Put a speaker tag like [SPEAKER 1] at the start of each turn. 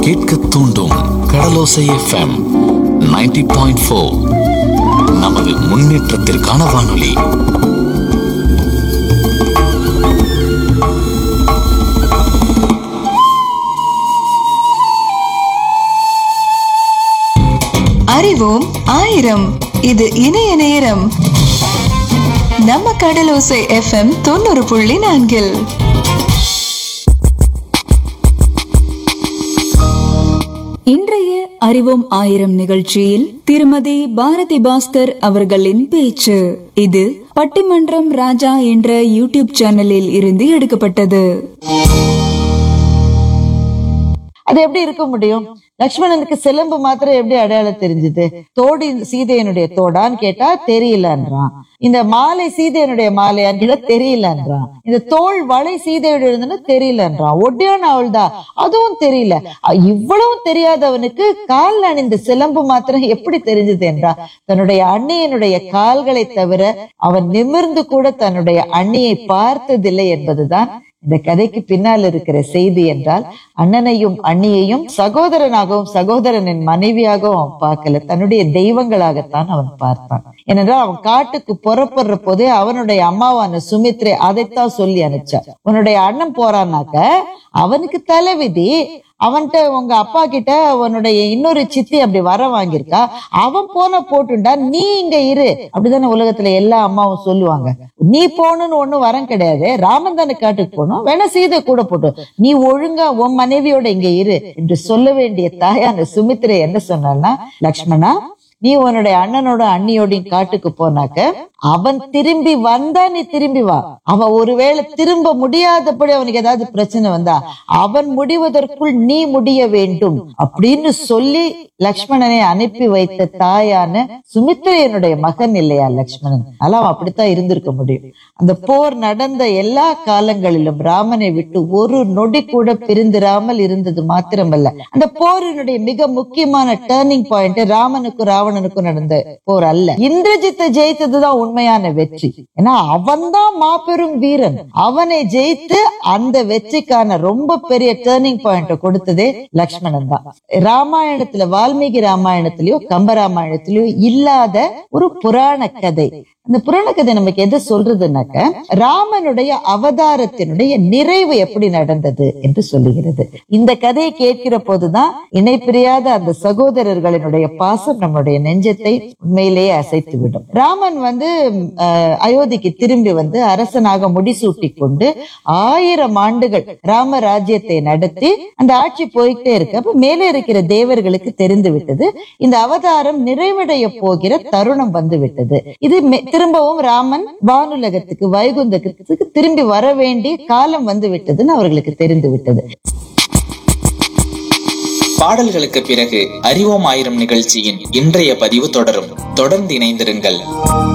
[SPEAKER 1] கேட்க தூண்டும் கடலோசை FM 90.4 point four நமது முன்னேற்றத்திற்கான வானொலி
[SPEAKER 2] அறிவோம் ஆயிரம் இது இணைய நேரம் நம்ம கடலோசை எஃப்எம் தொண்ணூறு புள்ளி நான்கில்
[SPEAKER 3] இன்றைய அறிவோம் ஆயிரம் நிகழ்ச்சியில் திருமதி பாரதி பாஸ்கர் அவர்களின் பேச்சு இது பட்டிமன்றம் ராஜா என்ற யூடியூப் சேனலில் இருந்து எடுக்கப்பட்டது
[SPEAKER 4] அது எப்படி இருக்க முடியும் லக்ஷ்மணனுக்கு சிலம்பு மாத்திரம் எப்படி அடையாளம் தெரிஞ்சது தோடு இந்த சீதையனுடைய தோடான்னு கேட்டா தெரியலன்றான் இந்த மாலை சீதையனுடைய மாலையான்னு கேட்டா தெரியலன்றான் இந்த தோல் வளை சீதையோட இருந்ததுன்னு தெரியலன்றான் ஒட்டியான அவள்தான் அதுவும் தெரியல அ- இவ்வளவும் தெரியாதவனுக்கு கால் அணிந்த சிலம்பு மாத்திரம் எப்படி தெரிஞ்சது என்றான் தன்னுடைய அண்ணியனுடைய கால்களை தவிர அவன் நிமிர்ந்து கூட தன்னுடைய அண்ணியை பார்த்ததில்லை என்பதுதான் இந்த கதைக்கு பின்னால் இருக்கிற செய்தி என்றால் அண்ணனையும் அண்ணியையும் சகோதரனாகவும் சகோதரனின் மனைவியாகவும் அவன் பார்க்கல தன்னுடைய தெய்வங்களாகத்தான் அவன் பார்த்தான் ஏனென்றால் அவன் காட்டுக்கு புறப்படுற போதே அவனுடைய அம்மாவான சுமித்ரே அதைத்தான் சொல்லி அனுப்பிச்சா உன்னுடைய அண்ணன் போறான்னாக்க அவனுக்கு தலைவிதி அவன்கிட்ட உங்க அப்பா கிட்ட அவனுடைய இன்னொரு சித்தி அப்படி வர வாங்கியிருக்கா அவன் போன போட்டுண்டா நீ இங்க இரு அப்படிதானே உலகத்துல எல்லா அம்மாவும் சொல்லுவாங்க நீ போகணும்னு ஒண்ணும் வரம் கிடையாது ராமன் தானே காட்டுக்கு போகணும் வேணா சீதை கூட போட்டும் நீ ஒழுங்கா உன் மனைவியோட இங்க இரு என்று சொல்ல வேண்டிய தாயான சுமித்ரை என்ன சொன்னான்னா லக்ஷ்மணா நீ உன்னுடைய அண்ணனோட அண்ணியோடையும் காட்டுக்கு போனாக்க அவன் திரும்பி வந்தா நீ திரும்பி வா அவன் ஒருவேளை திரும்ப முடியாதபடி அவனுக்கு ஏதாவது பிரச்சனை வந்தா அவன் முடிவதற்குள் நீ முடிய வேண்டும் அப்படின்னு சொல்லி லக்ஷ்மணனை அனுப்பி வைத்த தாயான சுமித்திரையனுடைய மகன் இல்லையா லக்ஷ்மணன் அதனால அவன் அப்படித்தான் இருந்திருக்க முடியும் அந்த போர் நடந்த எல்லா காலங்களிலும் ராமனை விட்டு ஒரு நொடி கூட பிரிந்திராமல் இருந்தது மாத்திரமல்ல அந்த போரினுடைய மிக முக்கியமான டேர்னிங் பாயிண்ட் ராமனுக்கும் ராவணனுக்கும் நடந்த போர் அல்ல இந்திரஜித்தை ஜெயித்ததுதான் உண்மையான வெற்றி ஏன்னா அவன்தான் மாபெரும் வீரன் அவனை ஜெயித்து அந்த வெற்றிக்கான ரொம்ப பெரிய டேர்னிங் பாயிண்ட் கொடுத்ததே லக்ஷ்மணன் தான் ராமாயணத்துல வால்மீகி ராமாயணத்திலயோ கம்ப ராமாயணத்திலயோ இல்லாத ஒரு புராண கதை அந்த புராண கதை நமக்கு எதை சொல்றதுனாக்க ராமனுடைய அவதாரத்தினுடைய நிறைவு எப்படி நடந்தது என்று சொல்லுகிறது இந்த கதையை கேட்கிற போதுதான் இணைப்பிரியாத அந்த சகோதரர்களினுடைய பாசம் நம்முடைய நெஞ்சத்தை உண்மையிலேயே அசைத்து விடும் ராமன் வந்து அஹ், அயோத்திக்கு திரும்பி வந்து அரசனாக முடிசூட்டி கொண்டு ஆயிரம் ஆண்டுகள் ராம ராஜ்யத்தை நடத்தி அந்த ஆட்சி போய்கிட்டே இருக்கு அப்ப மேலே இருக்கிற தேவர்களுக்கு தெரிந்து விட்டது இந்த அவதாரம் நிறைவடைய போகிற தருணம் வந்து விட்டது இது மெ- திரும்பவும் ராமன் வானுலகத்துக்கு வைகுந்தத்துக்கு திரும்பி வர வேண்டிய காலம் வந்து விட்டதுன்னு அவர்களுக்கு தெரிந்து விட்டது
[SPEAKER 5] பாடல்களுக்கு பிறகு அறிவோம் ஆயிரம் நிகழ்ச்சியின் இன்றைய பதிவு தொடரும் தொடர்ந்து இணைந்திருங்கள்